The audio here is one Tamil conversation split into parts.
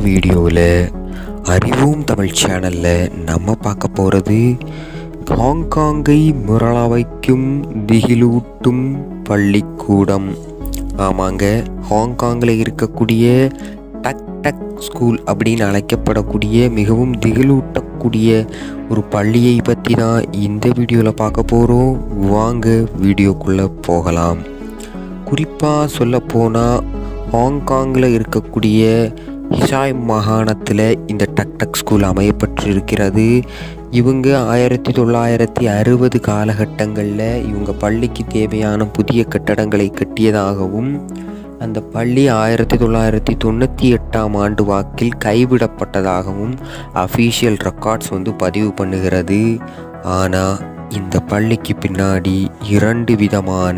வீடியோவில் அறிவோம் தமிழ் சேனலில் நம்ம பார்க்க போகிறது ஹாங்காங்கை முரள வைக்கும் திகிலூட்டும் பள்ளிக்கூடம் ஆமாங்க ஹாங்காங்கில் இருக்கக்கூடிய டக் டக் ஸ்கூல் அப்படின்னு அழைக்கப்படக்கூடிய மிகவும் திகிலூட்டக்கூடிய ஒரு பள்ளியை பற்றி தான் இந்த வீடியோவில் பார்க்க போகிறோம் வாங்க வீடியோக்குள்ளே போகலாம் குறிப்பாக சொல்லப்போனால் ஹாங்காங்கில் இருக்கக்கூடிய ஹிசாய் மாகாணத்தில் இந்த டக் டக் ஸ்கூல் அமையப்பட்டிருக்கிறது இவங்க ஆயிரத்தி தொள்ளாயிரத்தி அறுபது காலகட்டங்களில் இவங்க பள்ளிக்கு தேவையான புதிய கட்டடங்களை கட்டியதாகவும் அந்த பள்ளி ஆயிரத்தி தொள்ளாயிரத்தி தொண்ணூற்றி எட்டாம் ஆண்டு வாக்கில் கைவிடப்பட்டதாகவும் அஃபீஷியல் ரெக்கார்ட்ஸ் வந்து பதிவு பண்ணுகிறது ஆனால் இந்த பள்ளிக்கு பின்னாடி இரண்டு விதமான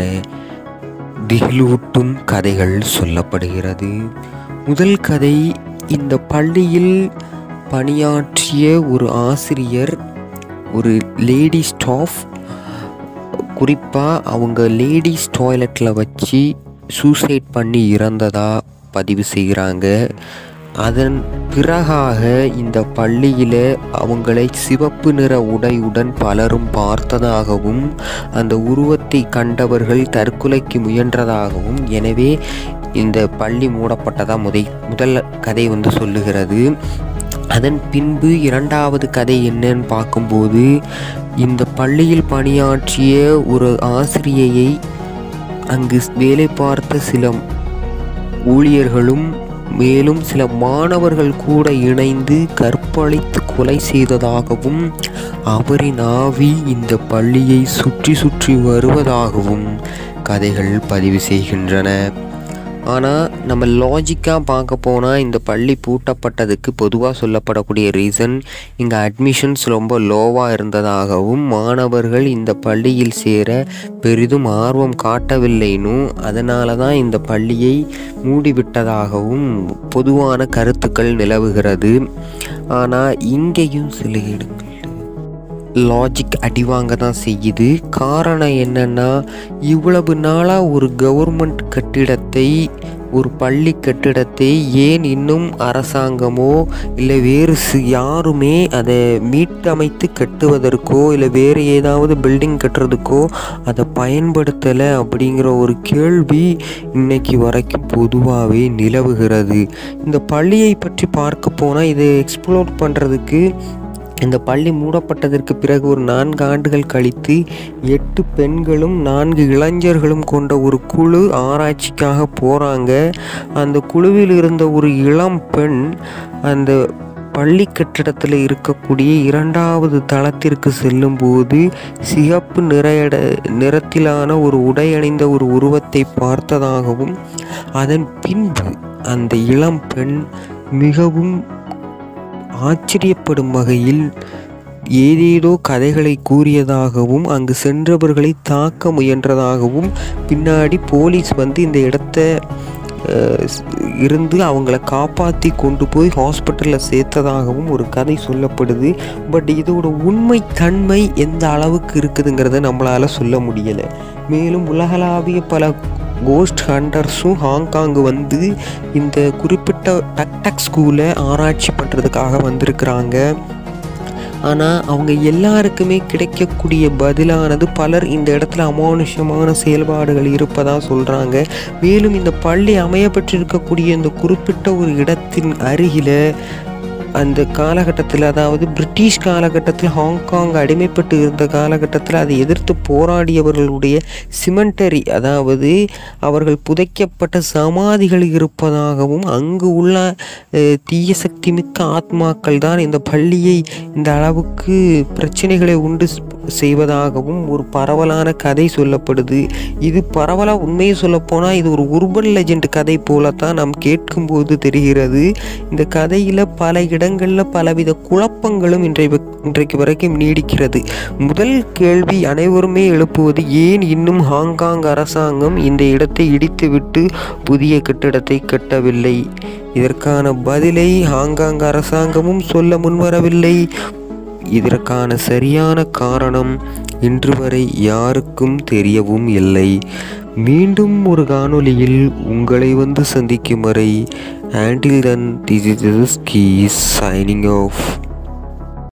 திகிலூட்டும் கதைகள் சொல்லப்படுகிறது முதல் கதை இந்த பள்ளியில் பணியாற்றிய ஒரு ஆசிரியர் ஒரு லேடி ஸ்டாஃப் குறிப்பாக அவங்க லேடிஸ் டாய்லெட்டில் வச்சு சூசைட் பண்ணி இறந்ததா பதிவு செய்கிறாங்க அதன் பிறகாக இந்த பள்ளியில் அவங்களை சிவப்பு நிற உடையுடன் பலரும் பார்த்ததாகவும் அந்த உருவத்தை கண்டவர்கள் தற்கொலைக்கு முயன்றதாகவும் எனவே இந்த பள்ளி மூடப்பட்டதாக முதை முதல் கதை வந்து சொல்லுகிறது அதன் பின்பு இரண்டாவது கதை என்னன்னு பார்க்கும்போது இந்த பள்ளியில் பணியாற்றிய ஒரு ஆசிரியையை அங்கு வேலை பார்த்த சில ஊழியர்களும் மேலும் சில மாணவர்கள் கூட இணைந்து கற்பழித்து கொலை செய்ததாகவும் அவரின் ஆவி இந்த பள்ளியை சுற்றி சுற்றி வருவதாகவும் கதைகள் பதிவு செய்கின்றன ஆனால் நம்ம லாஜிக்காக பார்க்க போனால் இந்த பள்ளி பூட்டப்பட்டதுக்கு பொதுவாக சொல்லப்படக்கூடிய ரீசன் இங்கே அட்மிஷன்ஸ் ரொம்ப லோவாக இருந்ததாகவும் மாணவர்கள் இந்த பள்ளியில் சேர பெரிதும் ஆர்வம் காட்டவில்லைனும் அதனால தான் இந்த பள்ளியை மூடிவிட்டதாகவும் பொதுவான கருத்துக்கள் நிலவுகிறது ஆனால் இங்கேயும் சில இடங்கள் லாஜிக் அடிவாங்க தான் செய்யுது காரணம் என்னன்னா இவ்வளவு நாளாக ஒரு கவர்மெண்ட் கட்டிடத்தை ஒரு பள்ளி கட்டிடத்தை ஏன் இன்னும் அரசாங்கமோ இல்லை வேறு சி யாருமே அதை மீட்டமைத்து கட்டுவதற்கோ இல்லை வேறு ஏதாவது பில்டிங் கட்டுறதுக்கோ அதை பயன்படுத்தலை அப்படிங்கிற ஒரு கேள்வி இன்னைக்கு வரைக்கும் பொதுவாகவே நிலவுகிறது இந்த பள்ளியை பற்றி பார்க்க போனால் இதை எக்ஸ்ப்ளோர் பண்ணுறதுக்கு இந்த பள்ளி மூடப்பட்டதற்கு பிறகு ஒரு நான்கு ஆண்டுகள் கழித்து எட்டு பெண்களும் நான்கு இளைஞர்களும் கொண்ட ஒரு குழு ஆராய்ச்சிக்காக போகிறாங்க அந்த குழுவில் இருந்த ஒரு இளம் பெண் அந்த பள்ளி கட்டிடத்தில் இருக்கக்கூடிய இரண்டாவது தளத்திற்கு செல்லும்போது சிகப்பு நிறையட நிறத்திலான ஒரு உடை அணிந்த ஒரு உருவத்தை பார்த்ததாகவும் அதன் பின்பு அந்த இளம் பெண் மிகவும் ஆச்சரியப்படும் வகையில் ஏதேதோ கதைகளை கூறியதாகவும் அங்கு சென்றவர்களை தாக்க முயன்றதாகவும் பின்னாடி போலீஸ் வந்து இந்த இடத்த இருந்து அவங்கள காப்பாற்றி கொண்டு போய் ஹாஸ்பிட்டலில் சேர்த்ததாகவும் ஒரு கதை சொல்லப்படுது பட் இதோட உண்மை தன்மை எந்த அளவுக்கு இருக்குதுங்கிறத நம்மளால் சொல்ல முடியலை மேலும் உலகளாவிய பல கோஸ்ட் ஹண்டர்ஸும் ஹாங்காங் வந்து இந்த குறிப்பிட்ட டக் டக் ஸ்கூலை ஆராய்ச்சி பண்ணுறதுக்காக வந்திருக்கிறாங்க ஆனால் அவங்க எல்லாருக்குமே கிடைக்கக்கூடிய பதிலானது பலர் இந்த இடத்துல அமானுஷமான செயல்பாடுகள் இருப்பதாக சொல்கிறாங்க மேலும் இந்த பள்ளி அமையப்பட்டிருக்கக்கூடிய இந்த குறிப்பிட்ட ஒரு இடத்தின் அருகில் அந்த காலகட்டத்தில் அதாவது பிரிட்டிஷ் காலகட்டத்தில் ஹாங்காங் அடிமைப்பட்டு இருந்த காலகட்டத்தில் அதை எதிர்த்து போராடியவர்களுடைய சிமெண்டரி அதாவது அவர்கள் புதைக்கப்பட்ட சமாதிகள் இருப்பதாகவும் அங்கு உள்ள தீய சக்தி மிக்க ஆத்மாக்கள் தான் இந்த பள்ளியை இந்த அளவுக்கு பிரச்சனைகளை உண்டு செய்வதாகவும் ஒரு பரவலான கதை சொல்லப்படுது இது பரவலாக உண்மையை சொல்லப்போனால் இது ஒரு உர்பன் லெஜெண்ட் கதை போலத்தான் நாம் கேட்கும்போது தெரிகிறது இந்த கதையில் பல இடங்களில் பலவித குழப்பங்களும் இன்றைய இன்றைக்கு வரைக்கும் நீடிக்கிறது முதல் கேள்வி அனைவருமே எழுப்புவது ஏன் இன்னும் ஹாங்காங் அரசாங்கம் இந்த இடத்தை இடித்துவிட்டு புதிய கட்டிடத்தை கட்டவில்லை இதற்கான பதிலை ஹாங்காங் அரசாங்கமும் சொல்ல முன்வரவில்லை இதற்கான சரியான காரணம் இன்று வரை யாருக்கும் தெரியவும் இல்லை மீண்டும் ஒரு காணொளியில் உங்களை வந்து சந்திக்கும் வரை ஆண்டில் தன் this is keys shining of